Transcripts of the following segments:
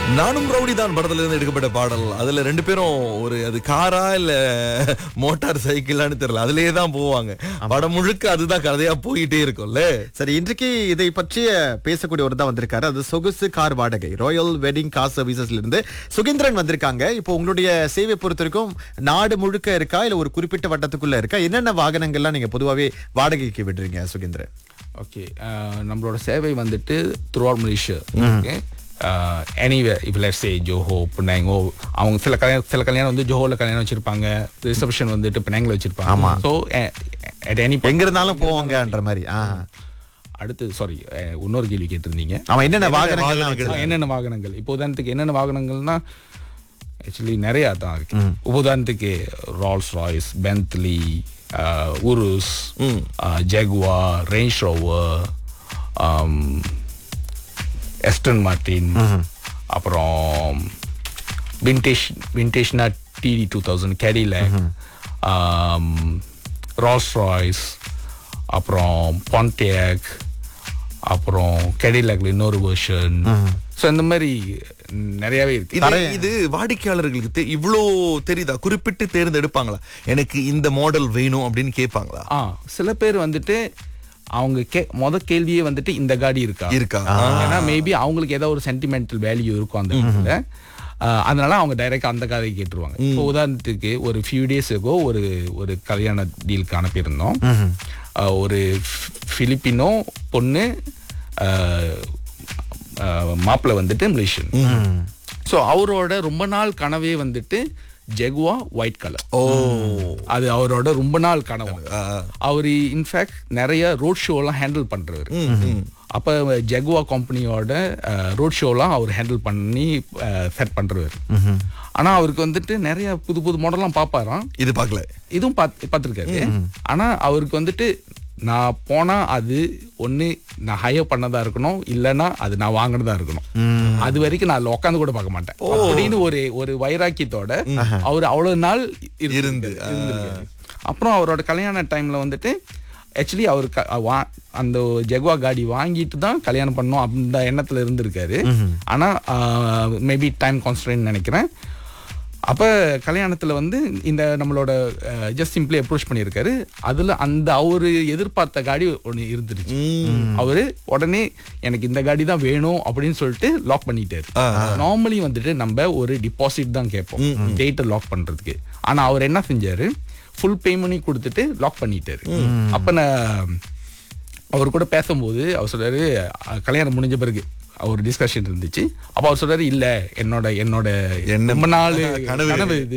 நானும் ரவுடி தான் படத்துல இருந்து எடுக்கப்பட்ட பாடல் அதுல ரெண்டு பேரும் ஒரு அது காரா இல்ல மோட்டார் சைக்கிளான்னு தெரியல அதுலயே தான் போவாங்க படம் முழுக்க அதுதான் கதையா போயிட்டே இருக்கும்ல சரி இன்றைக்கு இதை பற்றிய பேசக்கூடிய ஒரு தான் வந்திருக்காரு அது சொகுசு கார் வாடகை ராயல் வெட்டிங் கார் சர்வீசஸ்ல இருந்து சுகேந்திரன் வந்திருக்காங்க இப்போ உங்களுடைய சேவை பொறுத்த வரைக்கும் நாடு முழுக்க இருக்கா இல்ல ஒரு குறிப்பிட்ட வட்டத்துக்குள்ள இருக்கா என்னென்ன வாகனங்கள்லாம் நீங்க பொதுவாவே வாடகைக்கு விடுறீங்க சுகேந்திரன் ஓகே நம்மளோட சேவை வந்துட்டு throughout Malaysia okay anyway இப்போ லெட்ஸ் சே ஜோஹோ பினாங்கோ அவங்க சில கல்யாணம் சில கல்யாணம் வந்து ஜோஹோல கல்யாணம் வச்சிருப்பாங்க ரிசப்ஷன் வந்துட்டு பினாங்கில் வச்சிருப்பாங்க ஸோ அட் எனி எங்க இருந்தாலும் போவாங்கன்ற மாதிரி ஆ. அடுத்து சாரி இன்னொரு கேள்வி கேட்டிருந்தீங்க அவன் என்னென்ன வாகனங்கள் வாகனங்கள்லாம் இருக்கு? வச்சிருக்காங்க? என்னென்ன வாகனங்கள் இப்போ உதாரணத்துக்கு என்னென்ன வாகனங்கள்னா ஆக்சுவலி நிறையா தான் இருக்கு உதாரணத்துக்கு Rolls Royce Bentley Urus Jaguar Range Rover Aston Martin அப்புறம் விண்டேஜ் விண்டேஜ்னா டிடி two thousand Cadillac Rolls Royce அப்புறம் பான்டியாக் அப்புறம் கெடிலாக்ல இன்னொரு வெர்ஷன் ஸோ இந்த மாதிரி நிறையவே இருக்கு இது இது வாடிக்கையாளர்களுக்கு தெ- இவ்ளோ தெரியுதா குறிப்பிட்டு தேர்ந்தெடுப்பாங்களா எனக்கு இந்த மாடல் வேணும் அப்படின்னு கேட்பாங்களா ஆ சில பேர் வந்துட்டு அவங்க கே முத கேள்வியே வந்துட்டு இந்த காடி இருக்கா இருக்கா? ஏன்னா மேபி அவங்களுக்கு ஏதோ ஒரு சென்டிமெண்டல் வேல்யூ இருக்கும் அந்த இடத்துல ஆஹ் அதனால அவங்க டைரக்டா அந்த கதையை கேட்டுருவாங்க இப்போ உதாரணத்துக்கு ஒரு ஃபியூ டேஸுக்கோ ஒரு ஒரு கல்யாண டீலுக்கு அனுப்பியிருந்தோம் ஆஹ் ஒரு பிலிப்பினோ பொண்ணு மாப்பிள்ளை வந்துட்டு மலேசியன் ஸோ அவரோட ரொம்ப நாள் கனவே வந்துட்டு ஜெகுவா ஒயிட் கலர் ஓ அது அவரோட ரொம்ப நாள் கனவு ஆ. அவர் இன்ஃபேக்ட் நிறைய ரோட் ஷோலாம் ஹேண்டில் பண்றவர் அப்ப ஜெகுவா கம்பெனியோட ரோட் ஷோலாம் அவர் ஹேண்டில் பண்ணி செட் பண்றவர் ஆனா அவருக்கு வந்துட்டு நிறைய புது புது மாடல்லாம் பார்ப்பாராம் இது பார்க்கல இதுவும் பார்த்து பார்த்துருக்காரு ஆனா அவருக்கு வந்துட்டு நான் போனா அது ஒண்ணு நான் ஹையர் பண்ணதா இருக்கணும் இல்லைன்னா அது நான் வாங்கினதா இருக்கணும் அது வரைக்கும் நான் அதுல உட்காந்து கூட பார்க்க மாட்டேன் அப்படின்னு ஒரு ஒரு வைராக்கியத்தோட அவர் அவ்வளவு நாள் இருந்து இருந்து, இருந்திருக்காரு. அப்புறம் அவரோட கல்யாண டைம்ல வந்துட்டு ஆக்சுவலி அவர் க- வா- அந்த ஜெகுவா காடி வாங்கிட்டு தான் கல்யாணம் பண்ணோம் அந்த எண்ணத்துல இருந்திருக்காரு ஆனா மேபி டைம் கான்ஸ்டன்ட் நினைக்கிறேன் அப்ப கல்யாணத்துல வந்து இந்த நம்மளோட ஜஸ்ட் சிம்பிளி அப்ரோச் பண்ணியிருக்காரு அதுல அந்த அவரு எதிர்பார்த்த காடி ஒண்ணு இருந்துருச்சு அவரு உடனே எனக்கு இந்த காடி தான் வேணும் அப்படின்னு சொல்லிட்டு லாக் பண்ணிட்டாரு நார்மலி வந்துட்டு நம்ம ஒரு டிபாசிட் தான் கேட்போம் டேட்டை லாக் பண்றதுக்கு ஆனா அவர் என்ன செஞ்சாரு ஃபுல் பேமெண்ட் கொடுத்துட்டு லாக் பண்ணிட்டாரு அப்ப நான் அவர் கூட பேசும்போது அவர் சொல்றாரு அஹ், கல்யாணம் முடிஞ்ச பிறகு ஒரு டிஸ்கஷன் இருந்துச்சு அப்ப அவர் சொல்றாரு இல்ல என்னோட என்னோட எண்ணம். ரொம்ப நாள் கனவு கனவு இது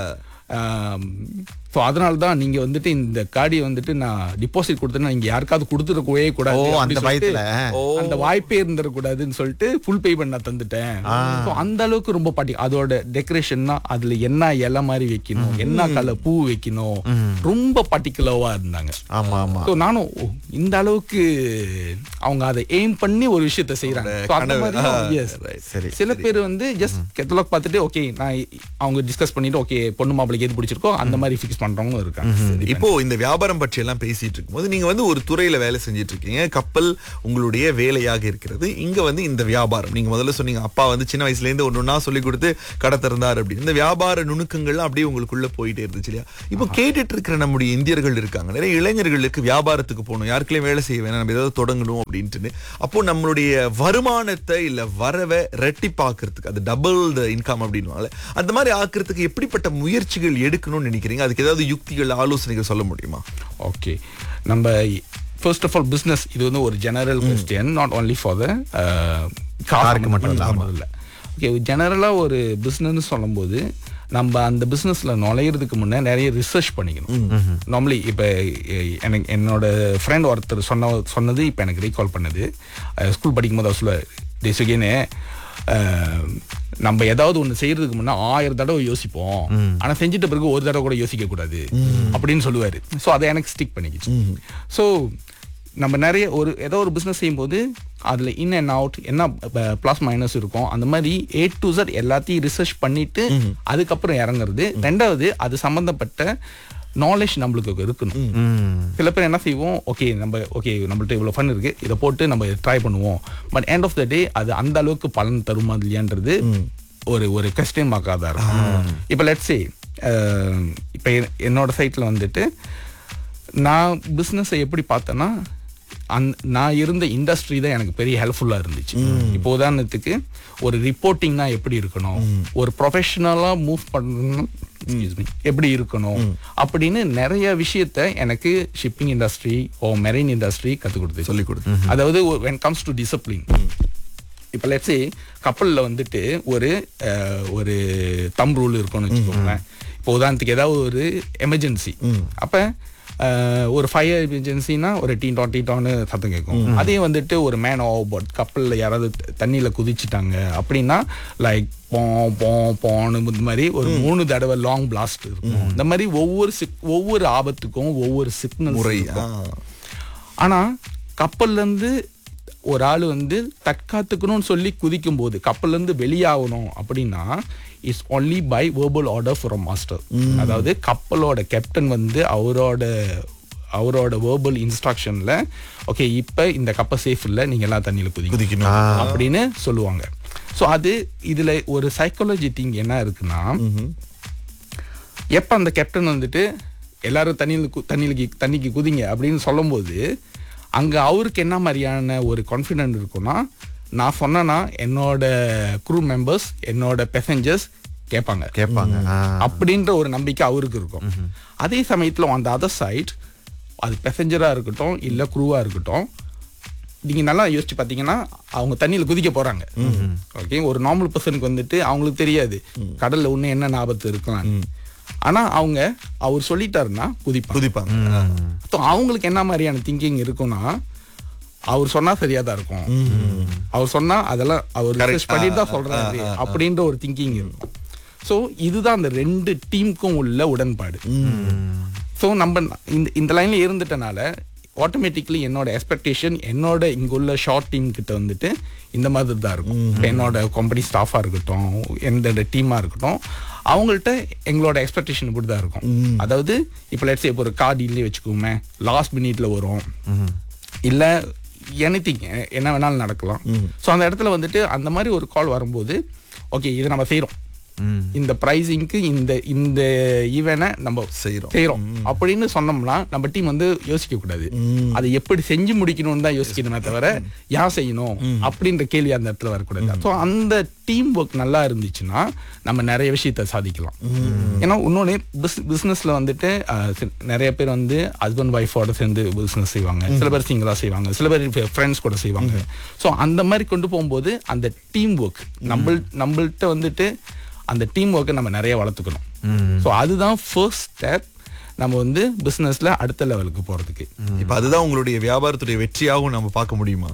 ஸோ அதனால தான் நீங்க வந்துட்டு இந்த காடியை வந்துட்டு நான் டிபாசிட் கொடுத்தேன்னா நீங்க யாருக்காவது கொடுத்துடக்கூடவே கூடாது ஓ, அந்த அப்படி சொல்லிட்டு, பயத்துல. அந்த வாய்ப்பே இருந்துடக்கூடாதுன்னு சொல்லிட்டு ஃபுல் பேமெண்ட் நான் தந்துட்டேன் ஸோ அந்த அளவுக்கு ரொம்ப பாட்டி அதோட டெக்கரேஷன்னா அதுல என்ன இலை மாதிரி வைக்கணும் என்ன கலர் பூ வைக்கணும் ரொம்ப பர்டிகுலவா இருந்தாங்க ஆமா ஆமா ஸோ நானும் ஓ, இந்த அளவுக்கு அவங்க அதை எய்ம் பண்ணி ஒரு விஷயத்த செய்யறாங்க So, அந்த கனவு. மாதிரி ஆ, yes. சரி, சில பேர் வந்து ஜஸ்ட் கெட்டலாக் பார்த்துட்டு ஓகே நான் அவங்க டிஸ்கஸ் பண்ணிட்டு ஓகே பொண்ணு மாப்பிளைக்கு எது பிடிச்சிருக்கோ அந்த மாதிரி ஃபிக்ஸ் பண்றவங்களும் இருக்காங்க இப்போ இந்த வியாபாரம் பற்றி எல்லாம் பேசிட்டு இருக்கும்போது நீங்க வந்து ஒரு துறையில வேலை செஞ்சிட்டு இருக்கீங்க கப்பல் உங்களுடைய வேலையாக இருக்கிறது இங்க வந்து இந்த வியாபாரம் நீங்க முதல்ல சொன்னீங்க அப்பா வந்து சின்ன வயசுல இருந்து ஒண்ணு ஒண்ணா சொல்லி கொடுத்து கடை திறந்தார் அப்படின்னு இந்த வியாபார நுணுக்கங்கள்லாம் அப்படியே உங்களுக்குள்ள போயிட்டே இருந்துச்சு இல்லையா இப்போ கேட்டுட்டு இருக்கிற நம்முடைய இந்தியர்கள் இருக்காங்க நிறைய இளைஞர்களுக்கு வியாபாரத்துக்கு போகணும் யாருக்குள்ளேயும் வேலை செய்ய வேணாம் நம்ம ஏதாவது தொடங்கணும் அப்படின்ட்டு அப்போ நம்மளுடைய வருமானத்தை இல்ல வரவை ரெட்டிப்பாக்குறதுக்கு அது டபுள் த இன்கம் அப்படின்வாங்கல்ல அந்த மாதிரி ஆக்குறதுக்கு எப்படிப்பட்ட முயற்சிகள் எடுக்கணும்னு நினைக்கிறீங்க அதுக்கு ஏதாவது யுக்திகள் ஆலோசனைகள் சொல்ல முடியுமா ஓகே நம்ம ஃபர்ஸ்ட் ஆஃப் ஆல் பிஸ்னஸ் இது வந்து ஒரு general question not only for the காருக்கு மட்டும் இல்லை ஓகே ஜெனரலாக ஒரு பிஸ்னஸ் சொல்லும்போது நம்ம அந்த பிஸ்னஸ்ல நுழையிறதுக்கு முன்னே நிறைய ரிசர்ச் பண்ணிக்கணும் நார்மலி இப்போ எனக்கு என்னோட ஃப்ரெண்ட் ஒருத்தர் சொன்ன சொன்னது இப்போ எனக்கு ரீகால் பண்ணுது ஸ்கூல் படிக்கும்போது அவர் சொல்லுவார் தேசுகேனே நம்ம ஏதாவது ஒண்ணு செய்யறதுக்கு முன்னா ஆயிரம் தடவை யோசிப்போம் ஆனா செஞ்சிட்ட பிறகு ஒரு தடவை கூட யோசிக்க கூடாது அப்படின்னு சொல்லுவாரு சோ அதை எனக்கு ஸ்டிக் பண்ணிக்கிச்சு சோ நம்ம நிறைய ஒரு ஏதோ ஒரு பிசினஸ் செய்யும்போது அதுல இன் அண்ட் அவுட் என்ன ப்ளஸ் மைனஸ் இருக்கும் அந்த மாதிரி ஏ டு Z எல்லாத்தையும் ரிசர்ச் பண்ணிட்டு அதுக்கப்புறம் இறங்குறது ரெண்டாவது அது சம்பந்தப்பட்ட நாலேஜ் நம்மளுக்கு இருக்கணும் ம். சில பேர் என்ன செய்வோம் ஓகே நம்ம ஓகே நம்மள்ட்ட இவ்வளோ ஃபன் இருக்கு இதை போட்டு நம்ம ட்ரை பண்ணுவோம் but end of the day அது அந்த அளவுக்கு பலன் தருமா இல்லையான்றது ஒரு ஒரு கொஸ்டின் மார்க்காக தான் இருக்கும் இப்போ லெட்ஸே இப்போ என்னோட சைட்டில் வந்துட்டு நான் பிஸ்னஸை எப்படி பார்த்தேன்னா அந் நான் இருந்த இண்டஸ்ட்ரி தான் எனக்கு பெரிய ஹெல்ப்ஃபுல்லாக இருந்துச்சு இப்போ உதாரணத்துக்கு ஒரு ரிப்போர்ட்டிங்னா எப்படி இருக்கணும் ஒரு ப்ரொஃபஷனலாக மூவ் பண்ணணும் excuse me, எப்படி இருக்கணும் அப்படின்னு நிறைய விஷயத்த எனக்கு shipping industry or marine industry கற்றுக் கொடுத்து சொல்லிக் கொடுத்து அதாவது வென் கம்ஸ் டு டிசிப்ளின் இப்போ லெட்ஸே கப்பலில் வந்துட்டு ஒரு அஹ், ஒரு தம் ரூல் இருக்கும்னு வச்சுக்கோங்களேன் இப்போ உதாரணத்துக்கு ஏதாவது ஒரு எமர்ஜென்சி அப்போ ஒரு ஃபயர் எமர்ஜென்சினா ஒரு டீ டான் டீ டான்னு சத்தம் கேட்கும் அதே வந்துட்டு ஒரு மேன் ஓவர்போட் கப்பலில் யாராவது தண்ணியில் குதிச்சிட்டாங்க அப்படின்னா லைக் போ போ போன்னு இந்த மாதிரி ஒரு மூணு தடவை லாங் பிளாஸ்ட் இருக்கும் இந்த மாதிரி ஒவ்வொரு சிக் ஒவ்வொரு ஆபத்துக்கும் ஒவ்வொரு சிக்னல் முறை ஆ. ஆனா கப்பல்ல இருந்து ஒரு ஆள் வந்து தற்காத்துக்கணும்னு சொல்லி குதிக்கும் போது கப்பல்ல இருந்து வெளியாகணும் அப்படின்னா is only by verbal order from master அதாவது கப்பலோட கேப்டன் வந்து அவரோட அவரோட வேர்பல் இன்ஸ்ட்ரக்ஷன்ல ஓகே இப்போ இந்த கப்பல் சேஃப் இல்லை நீங்க எல்லாம் தண்ணியில குதிக்கணும் குதிக்கணும் அப்படின்னு சொல்லுவாங்க ஸோ அது இதுல ஒரு சைக்காலஜி திங் என்ன இருக்குன்னா எப்ப அந்த கேப்டன் வந்துட்டு எல்லாரும் தண்ணியில் கு- தண்ணியில கி- தண்ணிக்கு குதிங்க அப்படின்னு சொல்லும்போது அங்க அவருக்கு என்ன மாதிரியான ஒரு கான்ஃபிடென்ட் இருக்கும்னா நான் சொன்னேன்னா என்னோட க்ரூ மெம்பர்ஸ் என்னோட பேசஞ்சர்ஸ் கேட்பாங்க கேட்பாங்க ஆ. அப்படின்ற ஒரு நம்பிக்கை அவருக்கு இருக்கும் அதே சமயத்துல அந்த அதர் சைட் அது பேசஞ்சரா இருக்கட்டும் இல்ல க்ரூவா இருக்கட்டும் நீங்க நல்லா யோசிச்சு பாத்தீங்கன்னா அவங்க தண்ணியில குதிக்க போறாங்க ஓகே ஒரு நார்மல் பர்சனுக்கு வந்துட்டு அவங்களுக்கு தெரியாது கடல்ல ஒண்ணு என்ன ஆபத்து இருக்கலாம் ஆனா அவங்க அவர் சொல்லிட்டாருன்னா குதிப்பாங்க குதிப்பாங்க ஆ. So, அவங்களுக்கு என்ன மாதிரியான திங்கிங் இருக்கும்னா அவர் சொன்னா சரியா தான் இருக்கும் அவர் சொன்னா அதெல்லாம் அவர் research பண்ணிட்டு தான் சொல்றாரு அப்படின்ற ஒரு திங்கிங் இருக்கும் ஸோ இதுதான் அந்த ரெண்டு டீமுக்கும் உள்ள உடன்பாடு ஸோ நம்ம இந்த இந்த லைன்ல இருந்துட்டனால ஆட்டோமேட்டிக்லி என்னோட எக்ஸ்பெக்டேஷன் என்னோட இங்க உள்ள ஷார்ட் டீம் கிட்ட வந்துட்டு இந்த மாதிரி தான் இருக்கும் இப்ப என்னோட கம்பெனி ஸ்டாஃபா இருக்கட்டும் எந்த டீமா இருக்கட்டும் அவங்கள்ட்ட எங்களோட எக்ஸ்பெக்டேஷன் இப்படி தான் இருக்கும் அதாவது இப்போ லெட்ஸ் இப்போ ஒரு கார் டீல்லே வச்சுக்கோமே லாஸ்ட் மினிட்ல வரும் இல்ல எனிதிங் என்ன வேணாலும் நடக்கலாம் ஸோ அந்த இடத்துல வந்துட்டு அந்த மாதிரி ஒரு கால் வரும்போது ஓகே இதை நம்ம செய்றோம் ம். இந்த பிரைசிங்க்கு இந்த இந்த ஈவெனை நம்ம செய்றோம். செய்றோம் அப்படின்னு சொன்னோம்னா நம்ம டீம் வந்து யோசிக்க கூடாது அதை எப்படி செஞ்சு முடிக்கணும்னு தான் யோசிக்கணுமே தவிர யார் செய்யணும் அப்படின்ற கேள்வி அந்த இடத்துல வரக்கூடாது ஸோ அந்த டீம் ஒர்க் நல்லா இருந்துச்சுன்னா நம்ம நிறைய விஷயத்த சாதிக்கலாம் ஏன்னா இன்னொன்று பிஸ் பிஸ்னஸ்ல வந்துட்டு அஹ், சி- நிறைய பேர் வந்து ஹஸ்பண்ட் ஒய்ஃபோட சேர்ந்து பிஸ்னஸ் செய்வாங்க சில பேர் சிங்கிளா செய்வாங்க சில பேர் ஃப்ரெண்ட்ஸ் கூட செய்வாங்க ஸோ அந்த மாதிரி கொண்டு போகும்போது அந்த டீம் ஒர்க் நம்ம நம்மள்ட்ட வந்துட்டு அந்த டீம் ஒர்க்கை நம்ம நிறைய வளர்த்துக்கணும் ஸோ அதுதான் ஃபர்ஸ்ட் ஸ்டெப் நம்ம வந்து பிஸ்னஸ்ல அடுத்த லெவலுக்கு போறதுக்கு இப்ப அதுதான் உங்களுடைய வியாபாரத்துடைய வெற்றியாகவும் நம்ம பார்க்க முடியுமா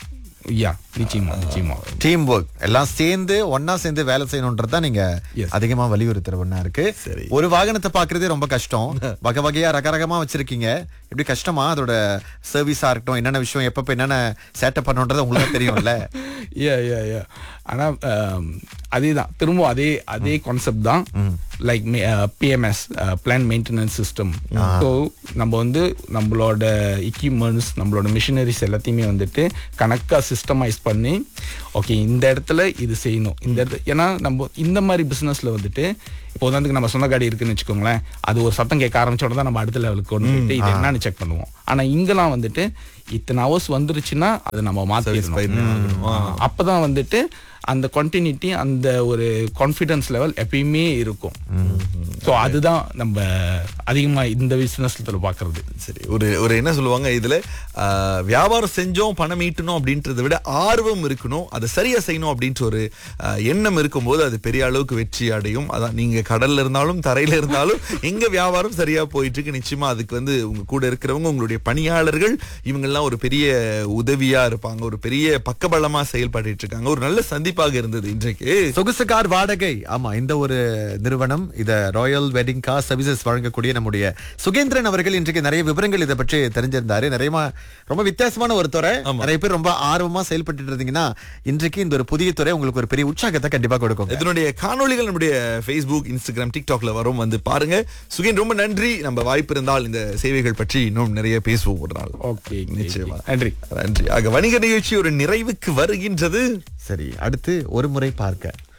யா நிச்சயமா நிச்சயமா டீம் ஒர்க் எல்லாம் சேர்ந்து ஒண்ணா சேர்ந்து வேலை செய்யணும்ன்றது தான் நீங்க Yes. அதிகமா வலியுறுத்துற ஒண்ணா இருக்கு சரி. ஒரு வாகனத்தை பாக்குறதே ரொம்ப கஷ்டம் வகை வகையா ரகரகமா வச்சிருக்கீங்க எப்படி கஷ்டமா அதோட சர்வீஸா இருக்கட்டும் என்னென்ன விஷயம் எப்பப்ப என்னென்ன சேட்டப் பண்ணணுன்றது உங்களுக்கு தெரியும்ல யா யா யா ஆனா அதே தான் திரும்ப அதே அதே கான்செப்ட் தான் like PMS plan maintenance system so நம்ம வந்து நம்மளோட எக்யூப்மெண்ட்ஸ் நம்மளோட மிஷினரிஸ் எல்லாத்தையுமே வந்துட்டு கணக்காக சிஸ்டமைஸ் பண்ணி ஓகே இந்த இடத்துல இது செய்யணும் இந்த இடத்துல ஏன்னா நம்ம இந்த மாதிரி பிஸ்னஸ்ல வந்துட்டு இப்போ உதாரணத்துக்கு நம்ம சொந்த காடி இருக்குன்னு வச்சுக்கோங்களேன் அது ஒரு சத்தம் கேட்க ஆரம்பிச்சோட தான் நம்ம அடுத்த லெவலுக்கு கொண்டு போயிட்டு இது என்னன்னு செக் பண்ணுவோம் ஆனா இங்கெல்லாம் வந்துட்டு இத்தனை ஹவர்ஸ் வந்துருச்சுன்னா அதை நம்ம Service பண்ணி மாற்றிடணும் ஆகணும். ஆ. அப்பதான் வந்துட்டு அந்த கண்டினியூட்டி அந்த ஒரு கான்ஃபிடன்ஸ் லெவல் எப்பயுமே இருக்கும் ஸோ அதுதான் நம்ம அதிகமா இந்த பிசினஸ்ல பாக்குறது சரி ஒரு ஒரு என்ன சொல்லுவாங்க இதுல ஆஹ், வியாபாரம் செஞ்சோம் பணம் ஈட்டணும் அப்படின்றத விட ஆர்வம் இருக்கணும் அதை சரியா செய்யணும் அப்படின்ற ஒரு ஆஹ், எண்ணம் இருக்கும்போது அது பெரிய அளவுக்கு வெற்றி அடையும் அதான் நீங்க கடல்ல இருந்தாலும் தரையில இருந்தாலும் எங்க வியாபாரம் சரியா போயிட்டு இருக்கு நிச்சயமா அதுக்கு வந்து உங்க கூட இருக்கிறவங்க உங்களுடைய பணியாளர்கள் இவங்கெல்லாம் ஒரு பெரிய உதவியா இருப்பாங்க ஒரு பெரிய பக்கபலமா செயல்பட்டு இருக்காங்க ஒரு நல்ல சந்திப்பு சந்திப்பாக இருந்தது இன்றைக்கு சொகுசு கார் வாடகை ஆமா இந்த ஒரு நிறுவனம் இத ராயல் வெட்டிங் கார் சர்வீசஸ் வழங்கக்கூடிய நம்முடைய சுகேந்திரன் அவர்கள் இன்றைக்கு நிறைய விவரங்கள் இதை பற்றி தெரிஞ்சிருந்தாரு நிறைய மா- ரொம்ப வித்தியாசமான ஒரு துறை நிறைய பேர் ரொம்ப ஆர்வமா செயல்பட்டு இருந்தீங்கன்னா இன்றைக்கு இந்த ஒரு புதிய துறை உங்களுக்கு ஒரு பெரிய உற்சாகத்தை கண்டிப்பா கொடுக்கும் இதனுடைய காணொளிகள் நம்முடைய Facebook இன்ஸ்டாகிராம் டிக்டாக்ல வரும் வந்து பாருங்க சுகேன் ரொம்ப நன்றி நம்ம வாய்ப்பு இருந்தால் இந்த சேவைகள் பற்றி இன்னும் நிறைய பேசுவோம் ஒரு நாள் ஓகே நிச்சயமா. நன்றி நன்றி ஆக வணிக நிகழ்ச்சி ஒரு நிறைவுக்கு வருகின்றது சரி அடுத்து ஒரு முறை பார்க்க